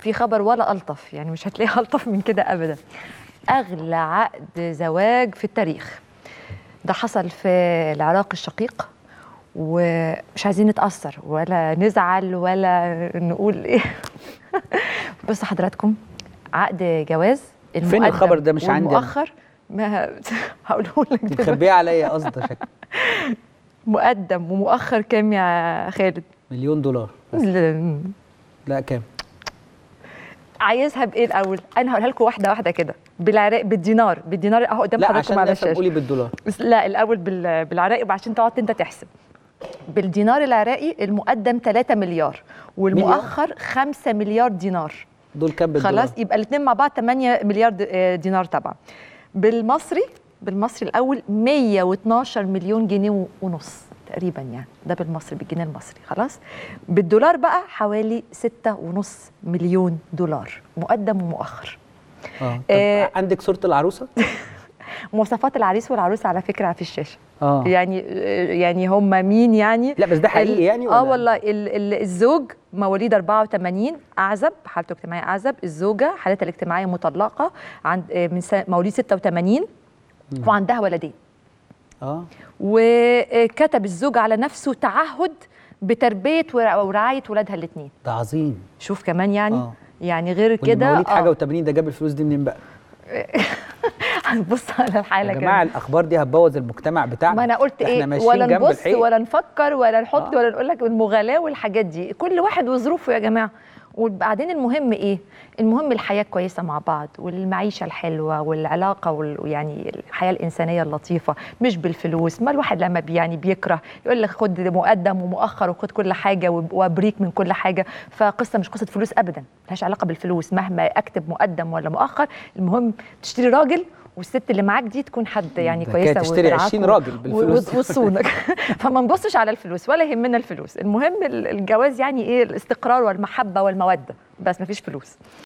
في خبر ولا الطف يعني مش هتلاقي الطف من كده ابدا اغلى عقد زواج في التاريخ ده حصل في العراق الشقيق ومش عايزين نتاثر ولا نزعل ولا نقول ايه بص حضراتكم عقد جواز فين المقدم الخبر ده؟ مش عندي أنا. والمؤخر ما هقوله لك دي دلوقتي. مخبيه عليا قصد شكل مقدم ومؤخر كام يا خالد مليون دولار بس. لا كام عايزها بايه الاول انا هقولها لكم واحده واحده كده بالعراق بالدينار بالدينار اهو قدام لا حضراتكم عشان على نفهم الشاشه قولي بالدولار بس لا الاول بال- بالعراقي عشان تقعد انت تحسب بالدينار العراقي المقدم 3 مليار والمؤخر 5 مليار دينار دول كام بالدولار خلاص يبقى الاثنين مع بعض 8 مليار د- آه، دينار طبعا بالمصري بالمصري الاول 112 مليون جنيه و- ونص تقريبا يعني ده بالمصري بالجنيه المصري خلاص بالدولار بقى حوالي 6.5 مليون دولار مقدم ومؤخر اه طب آه. عندك صوره العروسه مواصفات العريس والعروسه على فكره في الشاشه اه يعني يعني هم مين يعني لا بس ده حقيقي ال- يعني اه ولا؟ والله ال ال الزوج مواليد 84 اعزب حالته الاجتماعيه اعزب الزوجه حالتها الاجتماعيه مطلقه عند آه، من سنة مواليد 86 وعندها ولدين اه وكتب الزوج على نفسه تعهد بتربيه ورع- ورعايه ولادها الاثنين ده عظيم شوف كمان يعني آه. يعني غير واللي كده مواليد آه. حاجه و80 ده جاب الفلوس دي منين بقى هنبص على الحاله يا جماعه الاخبار دي هتبوظ المجتمع بتاعنا ما انا قلت احنا ايه ماشيين ولا جنب نبص الحيط. ولا نفكر ولا نحط آه. ولا نقول لك المغالاه والحاجات دي كل واحد وظروفه يا جماعه وبعدين المهم ايه المهم الحياه كويسه مع بعض والمعيشه الحلوه والعلاقه وال... يعني الحياه الانسانيه اللطيفه مش بالفلوس ما الواحد لما بي يعني بيكره يقول لك خد مقدم ومؤخر وخد كل حاجه وب- وابريك من كل حاجه فقصه مش قصه فلوس ابدا ملهاش علاقه بالفلوس مهما اكتب مقدم ولا مؤخر المهم تشتري راجل والست اللي معاك دي تكون حد يعني ده كويسه كده تشتري وترعاك 20 و- راجل بالفلوس و- وتصونك فما نبصش على الفلوس ولا يهمنا الفلوس المهم ال- الجواز يعني ايه الاستقرار والمحبه والموده بس ما فيش فلوس